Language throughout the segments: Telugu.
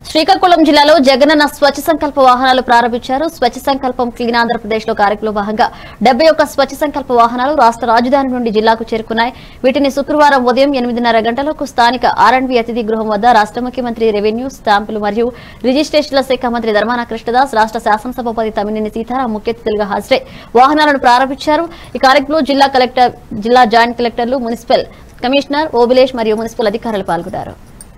శ్రీకాకుళం జిల్లాలో జగనన్న స్వచ్ఛ సంకల్ప వాహనాలు ప్రారంభించారు స్వచ్ఛ సంకల్పం క్లీన్ ఆంధ్రప్రదేశ్ లో కార్యక్రమంలో భాగంగా డెబ్బై ఒక్క స్వచ్ఛ సంకల్ప వాహనాలు రాష్ట్ర రాజధాని నుండి జిల్లాకు చేరుకున్నాయి వీటిని శుక్రవారం ఉదయం ఎనిమిదిన్నర గంటలకు స్థానిక ఆర్ఎండ్బి అతిథి గృహం వద్ద రాష్ట్ర ముఖ్యమంత్రి రెవెన్యూ స్టాంపులు మరియు రిజిస్ట్రేషన్ల శాఖ మంత్రి ధర్మాన కృష్ణదాస్ రాష్ట్ర శాసనసభాపతి తమ్మినేని సీతారాం ముఖ్య అతిథులుగా హాజరై వాహనాలను ప్రారంభించారు ఈ కార్యక్రమంలో జిల్లా కలెక్టర్ జిల్లా జాయింట్ కలెక్టర్లు మున్సిపల్ కమిషనర్ ఓబిలేష్ మరియు మున్సిపల్ అధికారులు పాల్గొన్నారు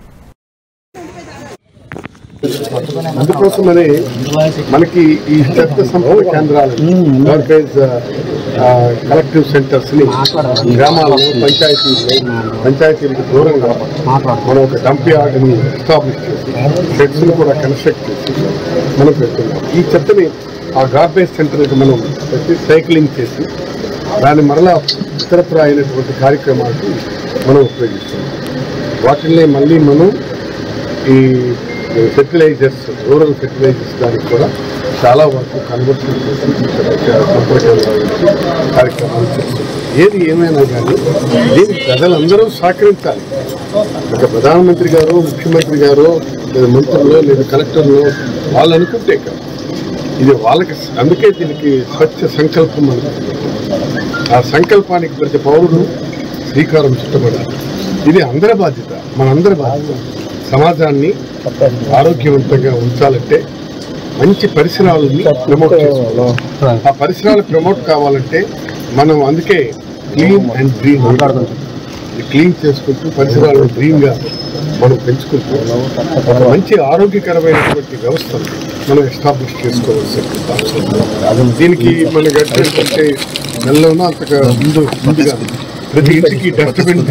అందుకోసమనే మనకి ఈ చెత్త సంపద కేంద్రాలు ఆర్గనైజ్ కలెక్టివ్ సెంటర్స్ ని గ్రామాల్లో పంచాయతీల్లో పంచాయతీలకు దూరంగా మనం ఒక డంప్ యార్డ్ ని ఎస్టాబ్లిష్ చేసి షెడ్స్ ని కూడా కన్స్ట్రక్ట్ చేసి మనం పెడుతున్నాం ఈ చెత్తని ఆ గార్బేజ్ సెంటర్కి మనం పెట్టి సైక్లింగ్ చేసి దాన్ని మరలా ఇతరత్ర అయినటువంటి కార్యక్రమాలకు మనం ఉపయోగిస్తున్నాం వాటిని మళ్ళీ మనం ఈ ఫెర్టిలైజర్స్ రూరల్ ఫెర్టిలైజర్స్ దానికి కూడా చాలా వరకు కన్వర్షన్ చేసి ఇక్కడ సంప్రదాయాలు కార్యక్రమాలు చేస్తుంది ఏది ఏమైనా కానీ దీనికి ప్రజలందరూ సహకరించాలి ఒక ప్రధానమంత్రి గారు ముఖ్యమంత్రి గారు లేదా మంత్రులు లేదా కలెక్టర్లు వాళ్ళు అనుకుంటే కాదు ఇది వాళ్ళకి అందుకే దీనికి స్వచ్ఛ సంకల్పం అనుకుంటుంది ఆ సంకల్పానికి ప్రతి పౌరుడు శ్రీకారం చుట్టబడాలి ఇది అందరి బాధ్యత మనందరి బాధ్యత సమాజాన్ని ఆరోగ్యవంతంగా ఉంచాలంటే మంచి పరిసరాలని ప్రమోట్ చేసుకోవాలి ఆ పరిసరాలు ప్రమోట్ కావాలంటే మనం అందుకే క్లీన్ అండ్ గ్రీన్ క్లీన్ చేసుకుంటూ పరిసరాలను గ్రీన్ గా మనం పెంచుకుంటూ ఒక మంచి ఆరోగ్యకరమైనటువంటి వ్యవస్థను మనం ఎస్టాబ్లిష్ చేసుకోవాల్సి అవసరం. దీనికి మన గడిచినటువంటి నెలలోనూ అంతగా ముందు ముందుగా ప్రతి ఇంటికి డస్ట్బిన్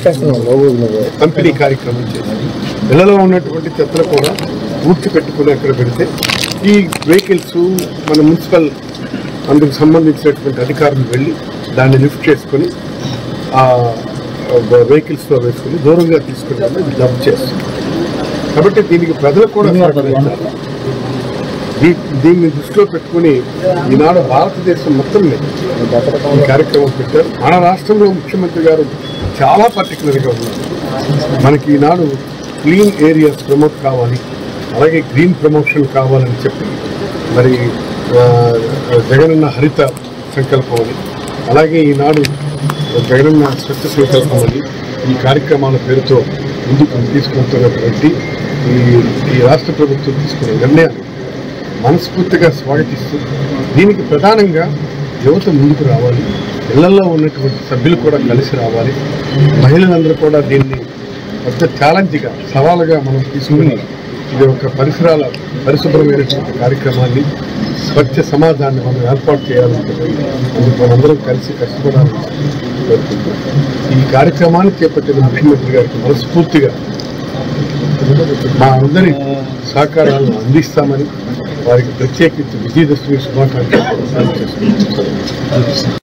పంపిణీ కార్యక్రమం చేసి ఇళ్లలో ఉన్నటువంటి చెత్తలు కూడా పూర్తి పెట్టుకుని అక్కడ పెడితే ఈ వెహికల్స్ మన మున్సిపల్ అందుకు సంబంధించినటువంటి అధికారులు వెళ్ళి దాన్ని లిఫ్ట్ చేసుకొని ఆ వెహికల్స్లో వేసుకుని దూరంగా తీసుకుని వెళ్ళి జంప్ చేస్తుంది కాబట్టి దీనికి ప్రజలు కూడా సహకరించాలి దీ- దీన్ని దృష్టిలో పెట్టుకుని ఈనాడు భారతదేశం మొత్తం మీద ఈ కార్యక్రమం పెట్టారు మన రాష్ట్రంలో ముఖ్యమంత్రి గారు చాలా పర్టికులర్గా ఉన్నారు మనకి ఈనాడు క్లీన్ ఏరియాస్ ప్రమోట్ కావాలి అలాగే గ్రీన్ ప్రమోషన్ కావాలని చెప్పి మరి ఆ, జగనన్న హరిత సంకల్పం అని అలాగే ఈనాడు జగనన్న స్వచ్ఛ సంకల్పం అని ఈ కార్యక్రమాల పేరుతో ముందుకు తీసుకుంటున్నటువంటి ఈ ఈ రాష్ట్ర ప్రభుత్వం తీసుకున్న నిర్ణయాలు మనస్ఫూర్తిగా స్వాగతిస్తూ దీనికి ప్రధానంగా యువత ముందుకు రావాలి ఇళ్లలో ఉన్నటువంటి సభ్యులు కూడా కలిసి రావాలి మహిళలందరూ కూడా దీన్ని పెద్ద ఛాలెంజ్గా సవాలుగా మనం తీసుకుని ఇది ఒక పరిసరాల పరిశుభ్రమైనటువంటి కార్యక్రమాన్ని స్వచ్ఛ సమాజాన్ని మనం ఏర్పాటు చేయాలంటే అందుకు మనందరం కలిసి కష్టపడాలని కోరుకుంటున్నాం. ఈ కార్యక్రమాన్ని చేపట్టిన ముఖ్యమంత్రి గారికి మనస్ఫూర్తిగా మా అందరి సహకారాలను అందిస్తామని వారికి ప్రత్యేకించి విజయదశమి శుభాకాంక్షలు తెలియజేస్తున్నాను.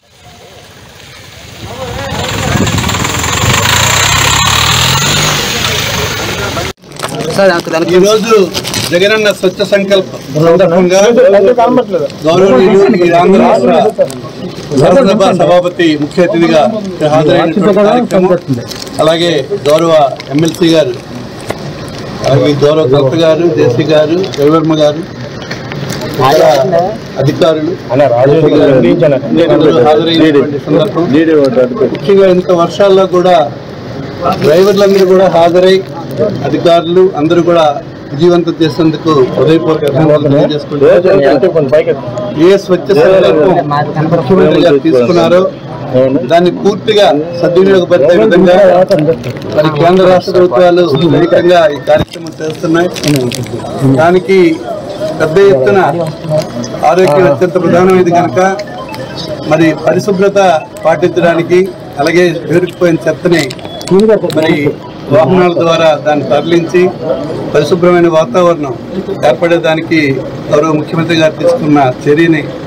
ఈరోజు జగనన్న స్వచ్ఛ సంకల్ప సందర్భంగా గౌరవనీయులు ఈ ఆంధ్ర రాష్ట్ర శాసనసభ సభాపతి ముఖ్య అతిథిగా హాజరైనటువంటి కార్యక్రమం అలాగే గౌరవ ఎమ్మెల్సీ గారు అలాగే గౌరవ కలెక్టర్ గారు జేసీ గారు రవివర్మ గారు ఆయా అధికారులు అందరూ హాజరైనటువంటి సందర్భం ముఖ్యంగా ఇంత వర్షాల్లో కూడా డ్రైవర్లందరూ కూడా హాజరై అధికారులు అందరూ కూడా విజయవంతం చేసేందుకు హృదయపూర్వక ధన్యవాదాలు తెలియజేసుకుంటూ ఏ స్వచ్ఛ సంకల్పం ముఖ్యమంత్రి గారు తీసుకున్నారో దాన్ని పూర్తిగా సద్వినియోగపరిచే విధంగా మరి కేంద్ర రాష్ట్ర ప్రభుత్వాలు వేగంగా ఈ కార్యక్రమం చేస్తున్నాయి దానికి పెద్ద ఎత్తున ఆరోగ్యం అత్యంత ప్రధానమైనది కనుక మరి పరిశుభ్రత పాటించడానికి అలాగే పేరుకుపోయిన చెత్తని మరి వాహనాల ద్వారా దాన్ని తరలించి పరిశుభ్రమైన వాతావరణం ఏర్పడేదానికి గౌరవ ముఖ్యమంత్రి గారు తీసుకున్న చర్యని